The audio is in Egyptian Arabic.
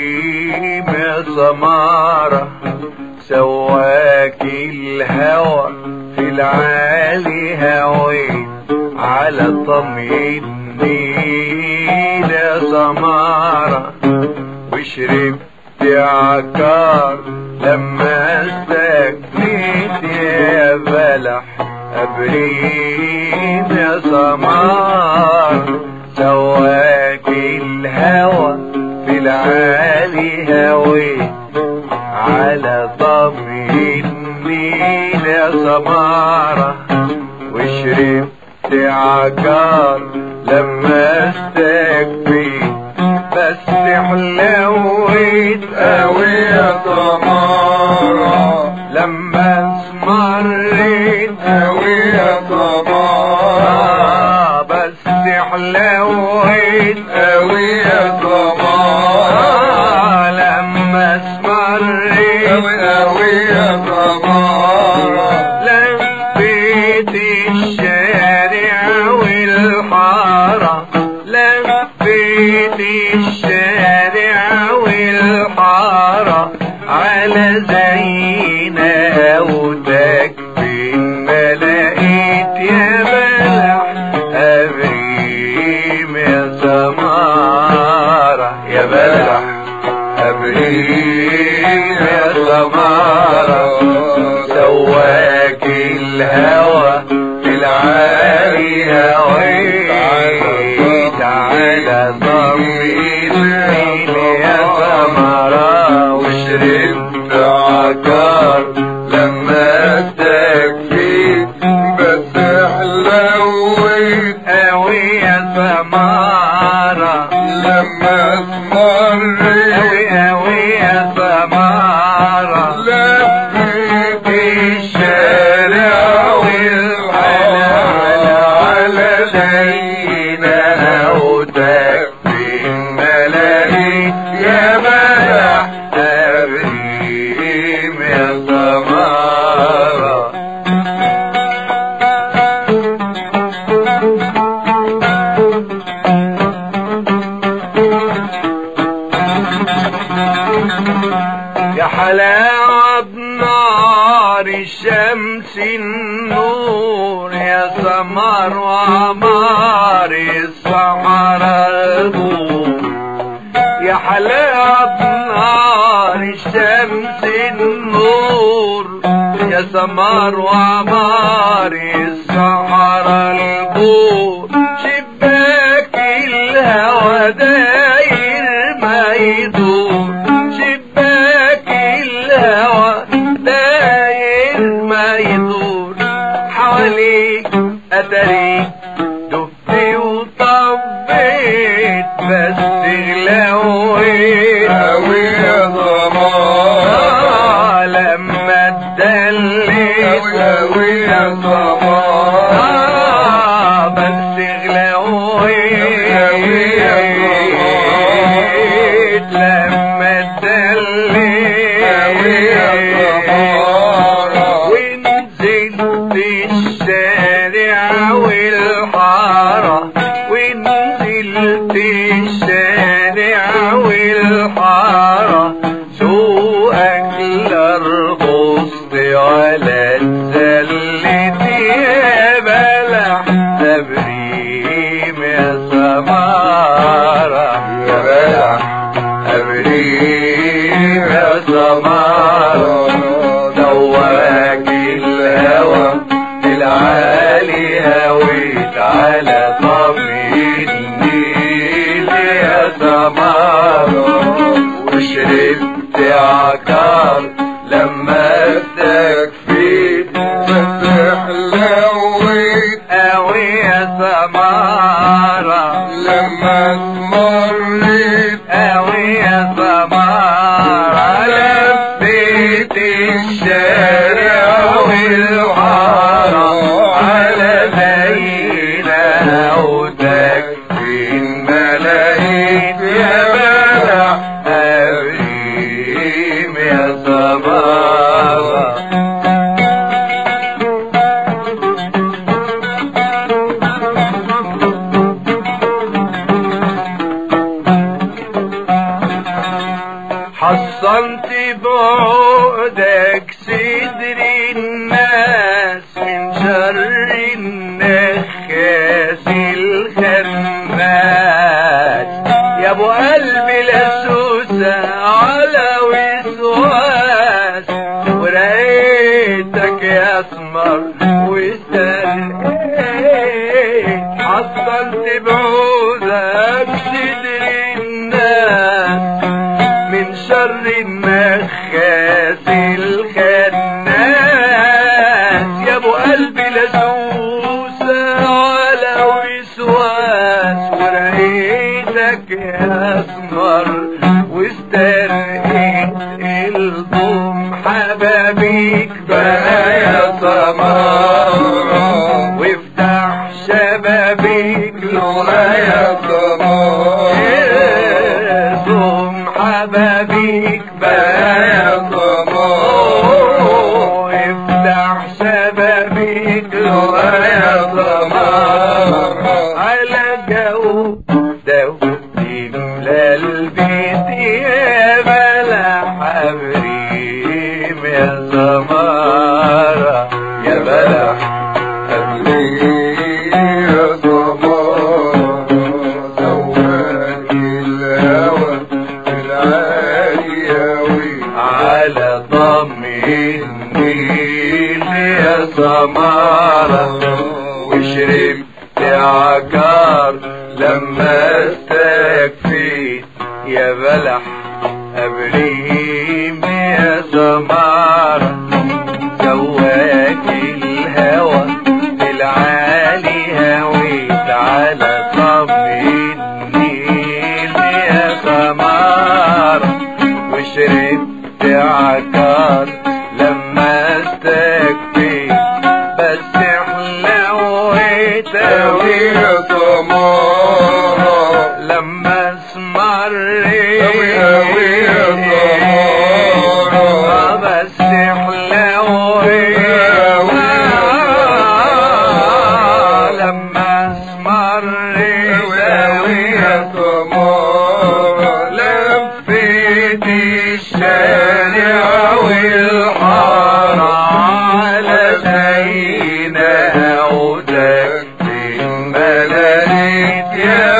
ابريم يا سمارة سواك الهوى في العالي هويت على طمي النيل يا سمارة وشربت عكار لما استكنيت يا بلح ابريم يا سمار سواك الهوى في العالي هويت على ضمي النيل يا سمارة وشربت عكار لما استكفيت بس حلويت قوي يا سمارة لما اسمريت قوي يا سمارة بس حلويت قوي يا سمارة لما اسمريت قوي يا سمارة لفيت الشارع والحارة لفيت الشارع والحارة على زينة وتكفي ما لقيت يا بلح أبريم يا سمارة يا بلح أبريم يا سمارة سواك الهوى في العالي هويت على ضمي النيل يا سمرة وشربت عكار لما استكفيت بس حلويت قوي يا سمارة لما اسمريت قوي قوي يا سمارة لفيت الشارع والحارة على زينة وتكفي الملاهي يا ملح أبريم يا سمارة يا حلاوة نار الشمس النور يا سمر وعمار الصحراء البور يا حلاوة نار الشمس النور يا سمر وعمار الصحراء البور شباك الهوى داير ما يدور شباك الهوى داير ما يدور حواليك اتاريك دفي وطبيت بس غلويت اوي يا ضمان لما اتدليت اوي يا ضمان بس غلويت اوي يا ضمان لما اتدليت اوي يا ضمان ونزلت الشارع والحارة ونزلت الشارع والحارة سوقك لرخصت ولا تزلت يا بلح أبريم يا سمارة يا بلح أبريم يا سمارة دواك الهوى العالي هويت على طمي النيل يا سمارة وشربت عكار لما استكفيت فتح لويت قوي يا سمارة لما مريت قوي يا سمارة لفيت الشارع والحارة على زينة وتكفي الملايين يا بلع أبريم يا صباح حصنت بعودك صدر الناس من شر النخاس الخناس يا ابو قلبي لسوسة على وسواس ورقيتك يا اسمر واسترقيت حصلت بعوزك صدر الناس من شر النخاس الخناس يا ابو قلبي لسوسة على وسواس ورقيتك يا اسمر واسترقيت الضم حبابيك بقى يا سمارة وافتح شبابيك لغة يا سمارة ضم حبابيك بقى يا سمارة افتح شبابيك لغة يا سمارة على جو جو تملى البيت يا بلح ابريم يا سمارة يا بلح ابريم يا سمارة زواج الهوى العالي على ضم النيل يا سمارة وشربت عكار لما استكفيت يا بلح ابريم يا سمارة زواج الهوى العالي هويت على طب النيل يا سمارة وشربت عكار لما استكفيت بس حلويت اوي يا سمارة لما اسمريت اوي اوي يا سمارة بس حلويت لما اسمريت اوي يا سمارة لفيت الشارع والحارة على زينة ودك ملاليت يا